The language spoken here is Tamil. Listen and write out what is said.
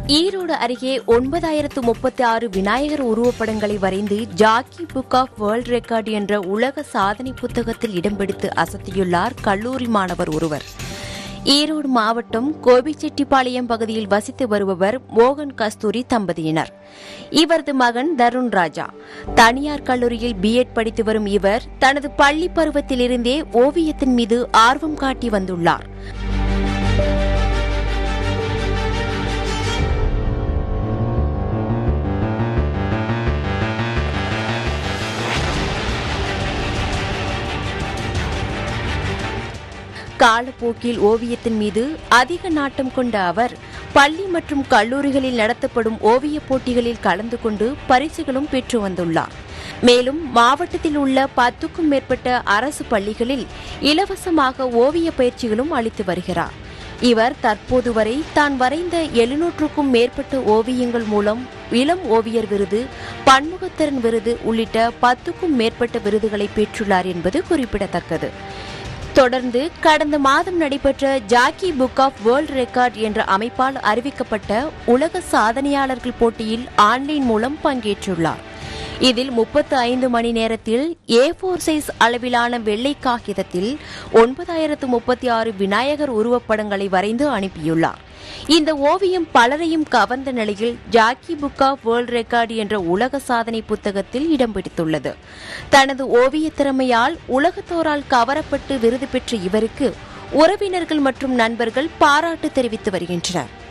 ஈரோடு அருகே ஒன்பதாயிரத்து முப்பத்தி ஆறு விநாயகர் உருவப்படங்களை வரைந்து Jackie book of world record என்ற உலக சாதனை புத்தகத்தில் இடம் பிடித்து அசத்தியுள்ளார் கல்லூரி மாணவர் ஒருவர் ஈரோடு மாவட்டம் கோபிச்செட்டிப்பாளையம் பகுதியில் வசித்து வருபவர் மோகன் கஸ்தூரி தம்பதியினர் இவரது மகன் தருண் ராஜா தனியார் கல்லூரியில் பிஎட் படித்து வரும் இவர் தனது பள்ளி பருவத்திலிருந்தே ஓவியத்தின் மீது ஆர்வம் காட்டி வந்துள்ளார் காலப்போக்கில் ஓவியத்தின் மீது அதிக நாட்டம் கொண்ட அவர் பள்ளி மற்றும் கல்லூரிகளில் நடத்தப்படும் ஓவியப் போட்டிகளில் கலந்து கொண்டு பரிசுகளும் பெற்று வந்துள்ளார் மேலும் மாவட்டத்தில் உள்ள பத்துக்கும் மேற்பட்ட அரசு பள்ளிகளில் இலவசமாக ஓவிய பயிற்சிகளும் அளித்து வருகிறார் இவர் தற்போது வரை தான் வரைந்த எழுநூற்றுக்கும் மேற்பட்ட ஓவியங்கள் மூலம் இளம் ஓவியர் விருது பன்முகத்திறன் விருது உள்ளிட்ட பத்துக்கும் மேற்பட்ட விருதுகளை பெற்றுள்ளார் என்பது குறிப்பிடத்தக்கது தொடர்ந்து கடந்த மாதம் நடைபெற்ற Jackie book of world record என்ற அமைப்பால் அறிவிக்கப்பட்ட உலக சாதனையாளர்கள் போட்டியில் ஆன்லைன் மூலம் பங்கேற்றுள்ளார் இதில் முப்பத்து ஐந்து மணி நேரத்தில் ஏ போர் சைஸ் அளவிலான வெள்ளை காகிதத்தில் ஒன்பதாயிரத்து முப்பத்தி ஆறு விநாயகர் உருவப்படங்களை வரைந்து அனுப்பியுள்ளார் இந்த ஓவியம் பலரையும் கவர்ந்த நிலையில் Jackie book of world record என்ற உலக சாதனை புத்தகத்தில் இடம் பிடித்துள்ளது தனது ஓவிய திறமையால் உலகத்தோரால் கவரப்பட்டு விருது பெற்ற இவருக்கு உறவினர்கள் மற்றும் நண்பர்கள் பாராட்டு தெரிவித்து வருகின்றனர்